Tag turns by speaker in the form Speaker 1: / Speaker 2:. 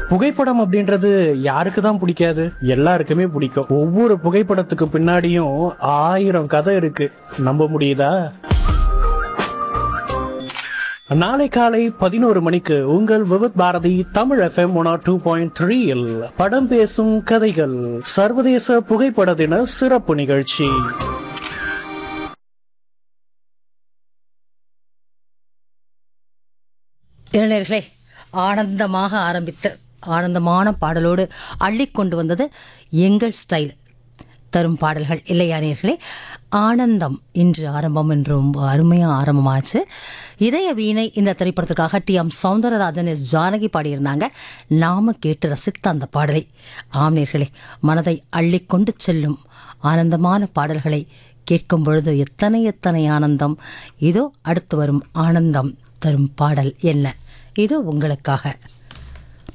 Speaker 1: புகைப்படம் அப்படின்றது யாருக்கு தான் பிடிக்காது எல்லாருக்குமே பிடிக்கும் ஒவ்வொரு புகைப்படத்துக்கு பின்னாடியும் ஆயிரம் கதை இருக்கு நம்ப முடியுதா நாளை காலை பதினோரு மணிக்கு உங்கள் Vividh Bharathi Tamil FM one two point த்ரீயில் படம் பேசும் கதைகள் சர்வதேச புகைப்பட தின சிறப்பு நிகழ்ச்சி
Speaker 2: இளைஞர்களே ஆனந்தமாக ஆரம்பித்த ஆனந்தமான பாடலோடு அள்ளிக்கொண்டு வந்தது எங்கள் ஸ்டைல் தரும் பாடல்கள் இல்லையா நேர்களே ஆனந்தம் இன்று ஆரம்பம் என்று ரொம்ப அருமையாக ஆரம்பமாச்சு இதய வீணை இந்த திரைப்படத்துக்காக T M Soundararajan S Janaki பாடியிருந்தாங்க நாம கேட்டு ரசித்த அந்த பாடலை ஆம் நேர்களே மனதை அள்ளிக்கொண்டு செல்லும் ஆனந்தமான பாடல்களை கேட்கும் பொழுது எத்தனை எத்தனை ஆனந்தம் இதோ அடுத்து வரும் ஆனந்தம் தரும் பாடல் என்ன இதோ உங்களுக்காக